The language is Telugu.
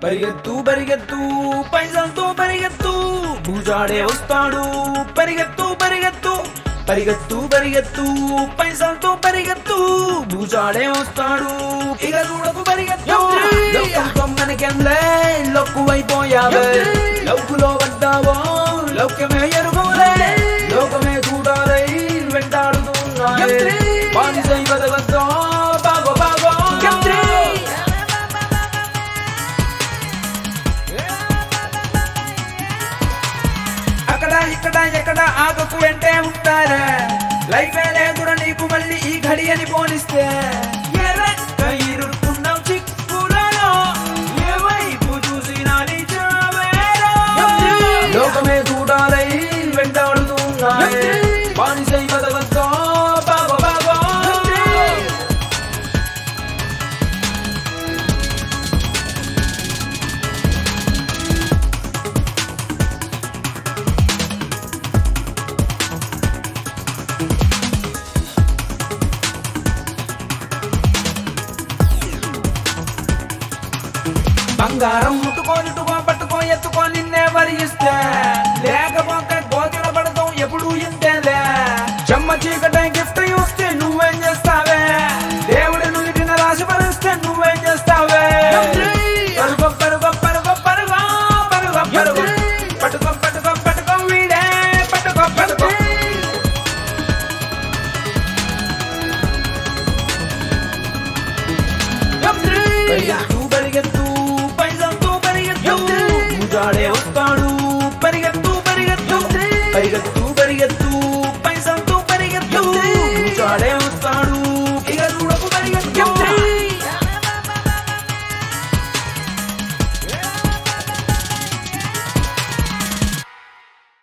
పరిగెత్తు పరిగెత్తు పైసలతో పరిగెత్తు భూజాడే వస్తాడు పరిగెత్తు పరిగెత్తు పరిగెత్తు పరిగెత్తు పైసలతో పరిగెత్తు భూజాడే వస్తాడు ఇక చూడకు పరిగెత్తు లోకం కొమ్మనికెంలే లొక్కువైపోయావే లౌకులో పడ్డావో లౌక్యమే ఎరుగోలే లోకమే చూడాలై వెంటాడుతున్నాయే బానిసై బతకద్దో బాగో బాగో అక్కడ ఇక్కడ ఎక్కడ ఆగకు వెంటే ఉంటారా లైఫ్ లేదురా నీకు మళ్ళీ ఈ ఘడి అని పోలిస్తే ఏ రెక్క ఇరుక్కున్నావు చిక్కులలో ఏ వైపు చూసినా నీ చావేరా. లోకమే చూడాలై వెంటాడుతున్నాయి బానిసై బతకద్దో బాగో బాగో బంగారం ముట్టుకో ఇటుకో పట్టుకో ఎత్తుకో నిన్నే వరిగిస్తే లేకపోతే గోచర పడతాం ఎప్పుడు ఇంతేలే చెమ్మ చీకటి